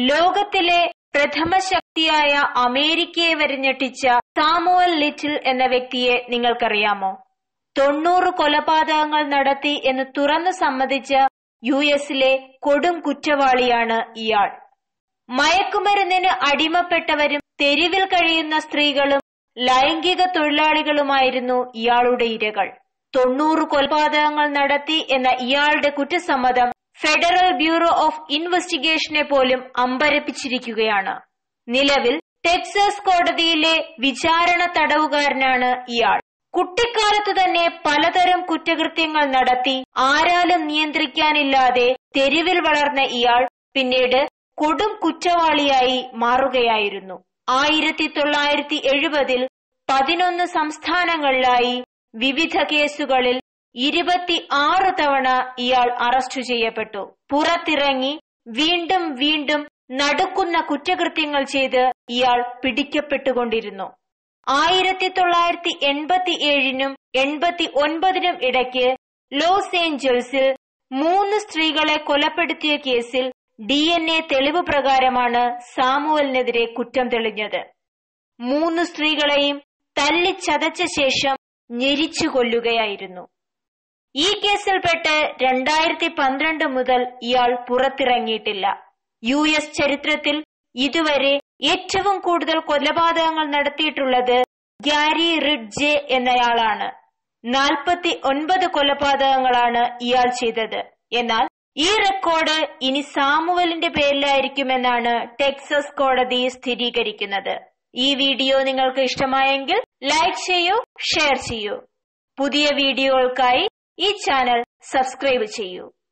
ലോകത്തിലെ പ്രഥമ ശക്തിയായ അമേരിക്കയെ വരെ ഞെട്ടിച്ച സാമുവൽ ലിറ്റിൽ എന്ന വ്യക്തിയെ നിങ്ങൾക്കറിയാമോ തൊണ്ണൂറ് കൊലപാതകങ്ങൾ നടത്തി എന്ന് തുറന്നു സമ്മതിച്ച യു എസിലെ കൊടും കുറ്റവാളിയാണ് ഇയാൾ മയക്കുമരുന്നിന് അടിമപ്പെട്ടവരും തെരുവിൽ കഴിയുന്ന സ്ത്രീകളും ലൈംഗിക തൊഴിലാളികളുമായിരുന്നു ഇയാളുടെ ഇരകൾ തൊണ്ണൂറ് കൊലപാതകങ്ങൾ നടത്തി എന്ന ഇയാളുടെ കുറ്റസമ്മതം ഫെഡറൽ ബ്യൂറോ ഓഫ് ഇൻവെസ്റ്റിഗേഷനെ പോലും അമ്പരപ്പിച്ചിരിക്കുകയാണ് നിലവിൽ ടെക്സാസ് കോടതിയിലെ വിചാരണ തടവുകാരനാണ് ഇയാൾ കുട്ടിക്കാലത്ത് തന്നെ പലതരം കുറ്റകൃത്യങ്ങൾ നടത്തി ആരാലും നിയന്ത്രിക്കാനില്ലാതെ തെരുവിൽ വളർന്ന ഇയാൾ പിന്നീട് കൊടും കുറ്റവാളിയായി മാറുകയായിരുന്നു ആയിരത്തി തൊള്ളായിരത്തി എഴുപതിൽ പതിനൊന്ന് സംസ്ഥാനങ്ങളിലായി വിവിധ കേസുകളിൽ ഇരുപത്തി ആറ് തവണ ഇയാൾ അറസ്റ്റ് ചെയ്യപ്പെട്ടു പുറത്തിറങ്ങി വീണ്ടും വീണ്ടും നടുക്കുന്ന കുറ്റകൃത്യങ്ങൾ ചെയ്ത് ഇയാൾ പിടിക്കപ്പെട്ടുകൊണ്ടിരുന്നു ആയിരത്തി തൊള്ളായിരത്തി എൺപത്തി ഏഴിനും എൺപത്തി ഒൻപതിനും ഇടയ്ക്ക് ലോസ് ഏഞ്ചൽസിൽ മൂന്ന് സ്ത്രീകളെ കൊലപ്പെടുത്തിയ കേസിൽ ഡി എൻ എ തെളിവ് പ്രകാരമാണ് സാമുവലിനെതിരെ കുറ്റം തെളിഞ്ഞത് മൂന്ന് സ്ത്രീകളെയും തല്ലിച്ചതച്ച ശേഷം ഞെരിച്ചു കൊല്ലുകയായിരുന്നു ഈ കേസിൽപ്പെട്ട് രണ്ടായിരത്തി പന്ത്രണ്ട് മുതൽ ഇയാൾ പുറത്തിറങ്ങിയിട്ടില്ല യു എസ് ചരിത്രത്തിൽ ഇതുവരെ ഏറ്റവും കൂടുതൽ കൊലപാതകങ്ങൾ നടത്തിയിട്ടുള്ളത് ഗ്യാരി റിഡ്ജെ എന്നയാളാണ് നാൽപ്പത്തി ഒൻപത് കൊലപാതകങ്ങളാണ് ഇയാൾ ചെയ്തത് എന്നാൽ ഈ റെക്കോർഡ് ഇനി സാമുവലിന്റെ പേരിലായിരിക്കുമെന്നാണ് ടെക്സസ് കോടതി സ്ഥിരീകരിക്കുന്നത് ഈ വീഡിയോ നിങ്ങൾക്ക് ഇഷ്ടമായെങ്കിൽ ലൈക്ക് ചെയ്യൂ ഷെയർ ചെയ്യൂ പുതിയ വീഡിയോകൾക്കായി ഈ ചാനൽ സബ്സ്ക്രൈബ് ചെയ്യൂ